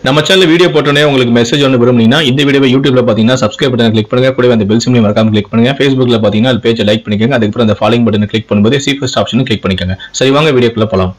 நம்ம channel video போட்டோன்னே உங்களுக்கு மெசேஜ் ஒன்று விரும்புனீங்கன்னா இந்த வீடியோவை யூடியூப்ல பார்த்தீங்கன்னா சப்ஸ்கிரைப் பட்டன் கிளிக் பண்ணுங்க கூடவே அந்த பெல் சிம்லையும் மறக்காம கிளிக் பண்ணுங்க ஃபேஸ்புக்ல பார்த்தீங்கன்னா அது பேஜை லைக் பண்ணிக்கோங்க அதுக்கப்புறம் அந்த ஃபாலோயிங் பட்டனை கிளிக் பண்ணும்போது சீஃபஸ்ட் ஆப்ஷனும் கிளிக் பண்ணிக்கோங்க சரி வாங்க வீடியோக்குள்ள போலாம்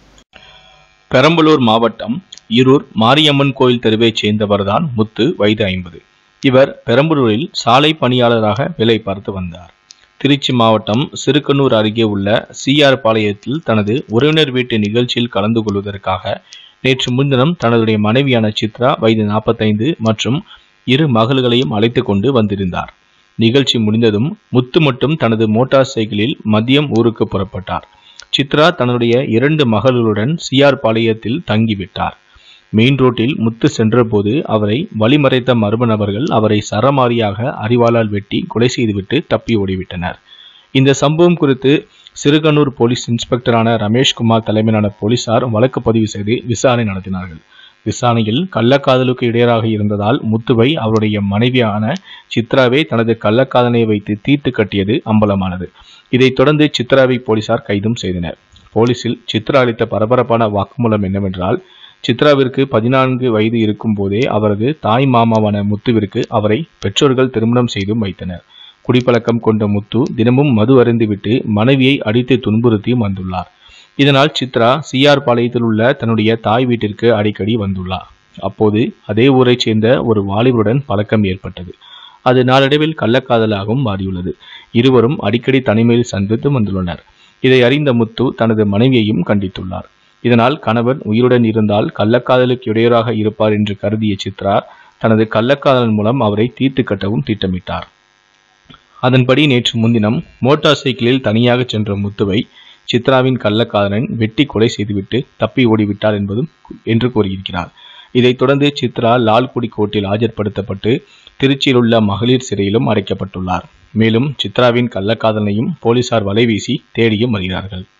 பெரம்பலூர் மாவட்டம் ஈரூர் மாரியம்மன் கோயில் தெருவைச் சேர்ந்தவர்தான் முத்து வயது ஐம்பது இவர் பெரம்பலூரில் சாலை பணியாளராக வேலை பார்த்து வந்தார் திருச்சி மாவட்டம் சிறுக்கனூர் அருகே உள்ள சிஆர் பாளையத்தில் தனது உறவினர் வீட்டு நிகழ்ச்சியில் கலந்து கொள்வதற்காக நேற்று முன்தினம் தனதுடைய மனைவியான சித்ரா வயது நாற்பத்தைந்து மற்றும் இரு மகள்களையும் அழைத்து கொண்டு வந்திருந்தார் நிகழ்ச்சி முடிந்ததும் முத்து மட்டும் தனது மோட்டார் சைக்கிளில் மதியம் ஊருக்கு புறப்பட்டார் சித்ரா தன்னுடைய இரண்டு மகள்களுடன் சிஆர் பாளையத்தில் தங்கிவிட்டார் மெயின் ரோட்டில் முத்து சென்றபோது அவரை வழிமறைத்த மர்ம நபர்கள் அவரை சரமாரியாக அறிவாளால் வெட்டி கொலை செய்துவிட்டு தப்பி ஓடிவிட்டனர் இந்த சம்பவம் குறித்து சிறுகனூர் போலீஸ் இன்ஸ்பெக்டரான ரமேஷ்குமார் தலைமையிலான போலீசார் வழக்கு பதிவு செய்து விசாரணை நடத்தினார்கள் விசாரணையில் கள்ளக்காதலுக்கு இடையராக இருந்ததால் முத்துவை அவருடைய மனைவியான சித்ராவை தனது கள்ளக்காதலை வைத்து தீர்த்து கட்டியது அம்பலமானது இதைத் தொடர்ந்து சித்ராவை போலீசார் கைதும் செய்தனர் போலீசில் சித்ரா அளித்த பரபரப்பான வாக்குமூலம் என்னவென்றால் சித்ராவிற்கு பதினான்கு வயது இருக்கும் போதே அவரது தாய் மாமாவான முத்துவிற்கு அவரை பெற்றோர்கள் திருமணம் செய்தும் வைத்தனர் குடிப்பழக்கம் கொண்ட முத்து தினமும் மது அருந்திவிட்டு மனைவியை அடித்து துன்புறுத்தியும் வந்துள்ளார் இதனால் சித்ரா சிஆர் பாளையத்தில் உள்ள தன்னுடைய தாய் வீட்டிற்கு அடிக்கடி வந்துள்ளார் அப்போது அதே ஊரைச் சேர்ந்த ஒரு வாலிபருடன் பழக்கம் ஏற்பட்டது அது நாளடைவில் கள்ளக்காதலாகவும் மாறியுள்ளது இருவரும் அடிக்கடி தனிமையில் சந்தித்து வந்துள்ளனர் இதை அறிந்த முத்து தனது மனைவியையும் கண்டித்துள்ளார் இதனால் கணவன் உயிருடன் இருந்தால் கள்ளக்காதலுக்கு இடையூறாக இருப்பார் என்று கருதிய சித்ரா தனது கள்ளக்காதலன் மூலம் அவரை தீர்த்து கட்டவும் திட்டமிட்டார் அதன்படி நேற்று முன்தினம் மோட்டார் சைக்கிளில் தனியாக சென்ற முத்துவை சித்ராவின் கள்ளக்காதலன் வெட்டி கொலை செய்துவிட்டு தப்பி ஓடிவிட்டார் என்பதும் என்று கூறியிருக்கிறார் இதைத் தொடர்ந்து சித்ரா லால்குடி கோர்ட்டில் ஆஜர்படுத்தப்பட்டு திருச்சியில் உள்ள மகளிர் சிறையிலும் அடைக்கப்பட்டுள்ளார் மேலும் சித்ராவின் கள்ளக்காதலனையும் போலீசார் வலைவீசி தேடியும் வருகிறார்கள்